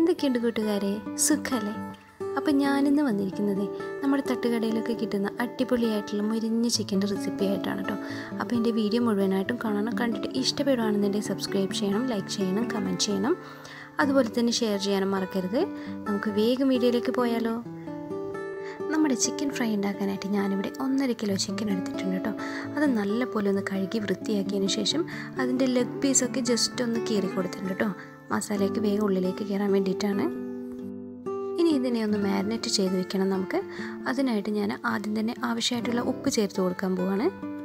എന്തൊക്കെയുണ്ട് കൂട്ടുകാരെ സുഖമല്ലേ അപ്പം ഞാനിന്ന് വന്നിരിക്കുന്നത് നമ്മുടെ തട്ടുകടയിലൊക്കെ കിട്ടുന്ന അടിപൊളിയായിട്ടുള്ള മുരിഞ്ഞ ചിക്കൻ്റെ റെസിപ്പി ആയിട്ടാണ് കേട്ടോ അപ്പോൾ എൻ്റെ വീഡിയോ മുഴുവനായിട്ടും കാണണം കണ്ടിട്ട് ഇഷ്ടപ്പെടുകയാണെന്നുണ്ടെങ്കിൽ സബ്സ്ക്രൈബ് ചെയ്യണം ലൈക്ക് ചെയ്യണം കമൻറ്റ് ചെയ്യണം അതുപോലെ തന്നെ ഷെയർ ചെയ്യാനും മറക്കരുത് നമുക്ക് വേഗം വീഡിയോയിലേക്ക് പോയാലോ നമ്മുടെ ചിക്കൻ ഫ്രൈ ഉണ്ടാക്കാനായിട്ട് ഞാനിവിടെ ഒന്നര കിലോ ചിക്കൻ എടുത്തിട്ടുണ്ട് കേട്ടോ അത് നല്ലപോലെ ഒന്ന് കഴുകി വൃത്തിയാക്കിയതിന് ശേഷം അതിൻ്റെ ലെഗ് പീസൊക്കെ ജസ്റ്റ് ഒന്ന് കീറി കൊടുത്തിട്ടുണ്ട് കേട്ടോ മസാലയ്ക്ക് വേഗം ഉള്ളിലേക്ക് കയറാൻ വേണ്ടിയിട്ടാണ് ഇനി ഇതിനെ ഒന്ന് മാരിനേറ്റ് ചെയ്ത് വെക്കണം നമുക്ക് അതിനായിട്ട് ഞാൻ ആദ്യം തന്നെ ആവശ്യമായിട്ടുള്ള ഉപ്പ് ചേർത്ത് കൊടുക്കാൻ പോവാണ്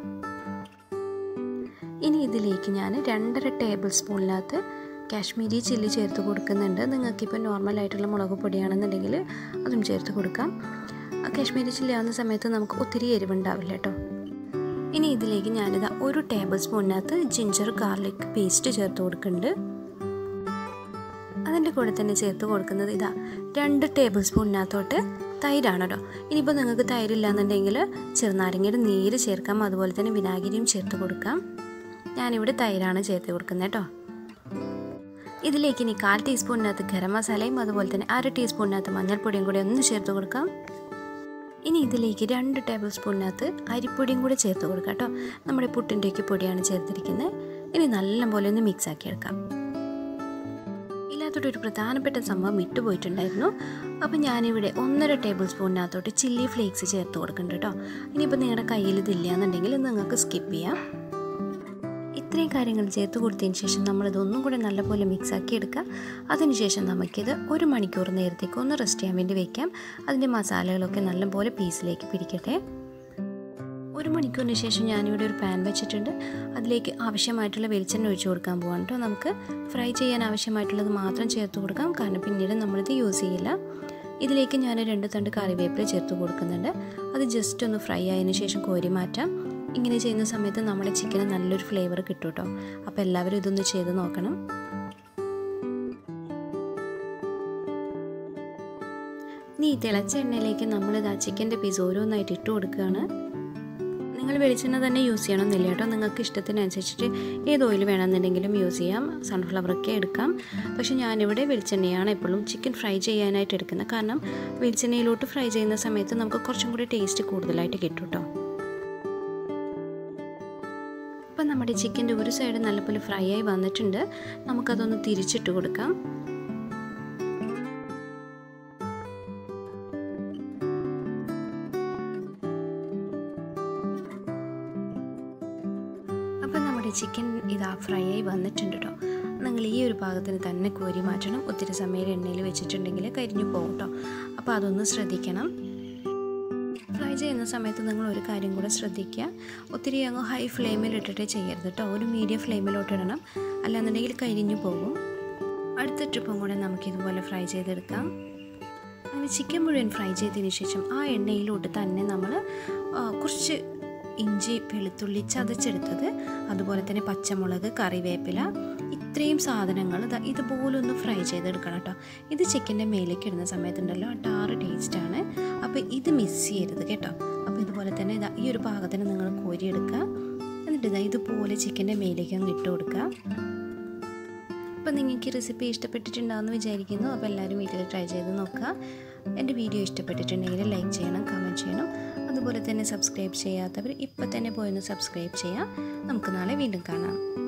ഇനി ഇതിലേക്ക് ഞാൻ രണ്ടര ടേബിൾ സ്പൂണിനകത്ത് കാശ്മീരി ചില്ലി ചേർത്ത് കൊടുക്കുന്നുണ്ട് നിങ്ങൾക്കിപ്പോൾ നോർമലായിട്ടുള്ള മുളക് പൊടിയാണെന്നുണ്ടെങ്കിൽ അതും ചേർത്ത് കൊടുക്കാം കാശ്മീരി ചില്ലി ആവുന്ന സമയത്ത് നമുക്ക് ഒത്തിരി എരിവുണ്ടാവില്ല കേട്ടോ ഇനി ഇതിലേക്ക് ഞാനിതാ ഒരു ടേബിൾ സ്പൂണിനകത്ത് ജിഞ്ചർ ഗാർലിക് പേസ്റ്റ് ചേർത്ത് കൊടുക്കുന്നുണ്ട് അതിൻ്റെ കൂടെ തന്നെ ചേർത്ത് കൊടുക്കുന്നത് ഇതാ രണ്ട് ടേബിൾ സ്പൂണിനകത്തോട്ട് തൈരാണ് കേട്ടോ ഇനിയിപ്പോൾ നിങ്ങൾക്ക് തൈരില്ല എന്നുണ്ടെങ്കിൽ ചെറുനാരങ്ങയുടെ നീര് ചേർക്കാം അതുപോലെ തന്നെ വിനാഗിരിയും ചേർത്ത് കൊടുക്കാം ഞാനിവിടെ തൈരാണ് ചേർത്ത് കൊടുക്കുന്നത് കേട്ടോ ഇതിലേക്ക് ഇനി കാൽ ടീസ്പൂണിനകത്ത് ഗരം മസാലയും അതുപോലെ തന്നെ അര ടീസ്പൂണിനകത്ത് മഞ്ഞൾപ്പൊടിയും കൂടി ഒന്ന് ചേർത്ത് കൊടുക്കാം ഇനി ഇതിലേക്ക് രണ്ട് ടേബിൾ സ്പൂണിനകത്ത് അരിപ്പൊടിയും കൂടി ചേർത്ത് കൊടുക്കാം കേട്ടോ നമ്മുടെ പുട്ടിൻ്റെയൊക്കെ പൊടിയാണ് ചേർത്തിരിക്കുന്നത് ഇനി നല്ലപോലെ ഒന്ന് മിക്സ് ആക്കി എടുക്കാം ഇതിനകത്തോട്ട് ഒരു പ്രധാനപ്പെട്ട സംഭവം വിട്ടുപോയിട്ടുണ്ടായിരുന്നു അപ്പോൾ ഞാനിവിടെ ഒന്നര ടേബിൾ സ്പൂണിനകത്തോട്ട് ചില്ലി ഫ്ലേക്സ് ചേർത്ത് കൊടുക്കുന്നുണ്ട് കേട്ടോ ഇനിയിപ്പോൾ നിങ്ങളുടെ കയ്യിൽ ഇതില്ല എന്നുണ്ടെങ്കിൽ നിങ്ങൾക്ക് സ്കിപ്പ് ചെയ്യാം ഇത്രയും കാര്യങ്ങൾ ചേർത്ത് കൊടുത്തതിന് ശേഷം നമ്മളിത് ഒന്നും കൂടെ നല്ലപോലെ മിക്സ് ആക്കി എടുക്കുക അതിനുശേഷം നമുക്കിത് ഒരു മണിക്കൂർ നേരത്തേക്ക് ഒന്ന് റെസ്റ്റ് ചെയ്യാൻ വേണ്ടി വെക്കാം അതിൻ്റെ മസാലകളൊക്കെ നല്ലപോലെ പീസിലേക്ക് പിടിക്കട്ടെ ഒരു മണിക്കൂറിന് ശേഷം ഞാനിവിടെ ഒരു പാൻ വെച്ചിട്ടുണ്ട് അതിലേക്ക് ആവശ്യമായിട്ടുള്ള വെളിച്ചെണ്ണ ഒഴിച്ചു കൊടുക്കാൻ പോകാൻ കേട്ടോ നമുക്ക് ഫ്രൈ ചെയ്യാൻ ആവശ്യമായിട്ടുള്ളത് മാത്രം ചേർത്ത് കൊടുക്കാം കാരണം പിന്നീട് നമ്മളിത് യൂസ് ചെയ്യില്ല ഇതിലേക്ക് ഞാൻ രണ്ട് തണ്ട് കറിവേപ്പില ചേർത്ത് കൊടുക്കുന്നുണ്ട് അത് ജസ്റ്റ് ഒന്ന് ഫ്രൈ ആയതിനു ശേഷം കോരി മാറ്റാം ഇങ്ങനെ ചെയ്യുന്ന സമയത്ത് നമ്മുടെ ചിക്കന് നല്ലൊരു ഫ്ലേവർ കിട്ടും കേട്ടോ അപ്പോൾ എല്ലാവരും ഇതൊന്ന് ചെയ്ത് നോക്കണം ഇനി ഈ തിളച്ച എണ്ണയിലേക്ക് നമ്മളിത് ആ ചിക്കൻ്റെ പീസ് ഓരോന്നായിട്ട് ഇട്ട് കൊടുക്കുകയാണ് നിങ്ങൾ വെളിച്ചെണ്ണ തന്നെ യൂസ് ചെയ്യണമെന്നില്ല കേട്ടോ നിങ്ങൾക്ക് ഇഷ്ടത്തിനനുസരിച്ചിട്ട് ഏത് ഓയിൽ വേണമെന്നുണ്ടെങ്കിലും യൂസ് ചെയ്യാം സൺഫ്ലവറൊക്കെ എടുക്കാം പക്ഷെ ഞാനിവിടെ വെളിച്ചെണ്ണയാണ് എപ്പോഴും ചിക്കൻ ഫ്രൈ ചെയ്യാനായിട്ട് എടുക്കുന്നത് കാരണം വെളിച്ചെണ്ണയിലോട്ട് ഫ്രൈ ചെയ്യുന്ന സമയത്ത് നമുക്ക് കുറച്ചും കൂടി ടേസ്റ്റ് കൂടുതലായിട്ട് കിട്ടും കേട്ടോ ഇപ്പം നമ്മുടെ ചിക്കൻ്റെ ഒരു സൈഡ് നല്ലപോലെ ഫ്രൈ ആയി വന്നിട്ടുണ്ട് നമുക്കതൊന്ന് തിരിച്ചിട്ട് കൊടുക്കാം അപ്പം നമ്മുടെ ചിക്കൻ ഇതാ ഫ്രൈ ആയി വന്നിട്ടുണ്ട് കേട്ടോ നിങ്ങൾ ഈ ഒരു പാകത്തിന് തന്നെ കോരി മാറ്റണം ഒത്തിരി സമയം എണ്ണയിൽ വെച്ചിട്ടുണ്ടെങ്കിൽ കരിഞ്ഞു പോകും കേട്ടോ അപ്പോൾ അതൊന്ന് ശ്രദ്ധിക്കണം ഫ്രൈ ചെയ്യുന്ന സമയത്ത് നിങ്ങൾ ഒരു കാര്യം കൂടെ ശ്രദ്ധിക്കുക ഒത്തിരി അങ്ങ് ഹൈ ഫ്ലെയിമിൽ ഇട്ടിട്ട് ചെയ്യരുത് കേട്ടോ ഒരു മീഡിയം ഫ്ലെയിമിലോട്ട് ഇടണം അല്ലാന്നുണ്ടെങ്കിൽ കരിഞ്ഞു പോകും അടുത്ത ട്രിപ്പും കൂടെ നമുക്കിതുപോലെ ഫ്രൈ ചെയ്തെടുക്കാം അങ്ങനെ ചിക്കൻ മുഴുവൻ ഫ്രൈ ചെയ്തതിന് ശേഷം ആ എണ്ണയിലോട്ട് തന്നെ നമ്മൾ കുറച്ച് ഇഞ്ചി വെളുത്തുള്ളി ചതച്ചെടുത്തത് അതുപോലെ തന്നെ പച്ചമുളക് കറിവേപ്പില ഇത്രയും സാധനങ്ങൾ ഇതുപോലെ ഒന്ന് ഫ്രൈ ചെയ്തെടുക്കണം കേട്ടോ ഇത് ചിക്കൻ്റെ മേലേക്ക് ഇടുന്ന സമയത്തുണ്ടല്ലോ ടാറ് ടേസ്റ്റാണ് അപ്പോൾ ഇത് മിസ് ചെയ്യരുത് കേട്ടോ അപ്പോൾ ഇതുപോലെ തന്നെ ഇതാ ഈ ഒരു പാകത്തിന് നിങ്ങൾ കോരിയെടുക്കുക എന്നിട്ട് ഇതാ ഇതുപോലെ ചിക്കൻ്റെ മേലേക്ക് അങ്ങ് ഇട്ട് കൊടുക്കുക അപ്പോൾ നിങ്ങൾക്ക് റെസിപ്പി ഇഷ്ടപ്പെട്ടിട്ടുണ്ടാവുമെന്ന് വിചാരിക്കുന്നു അപ്പോൾ എല്ലാവരും വീട്ടിൽ ട്രൈ ചെയ്ത് നോക്കുക എൻ്റെ വീഡിയോ ഇഷ്ടപ്പെട്ടിട്ടുണ്ടെങ്കിൽ ലൈക്ക് ചെയ്യണം കമൻറ്റ് ചെയ്യണം അതുപോലെ തന്നെ സബ്സ്ക്രൈബ് ചെയ്യാത്തവർ ഇപ്പം തന്നെ പോയൊന്ന് സബ്സ്ക്രൈബ് ചെയ്യാം നമുക്ക് നാളെ വീണ്ടും കാണാം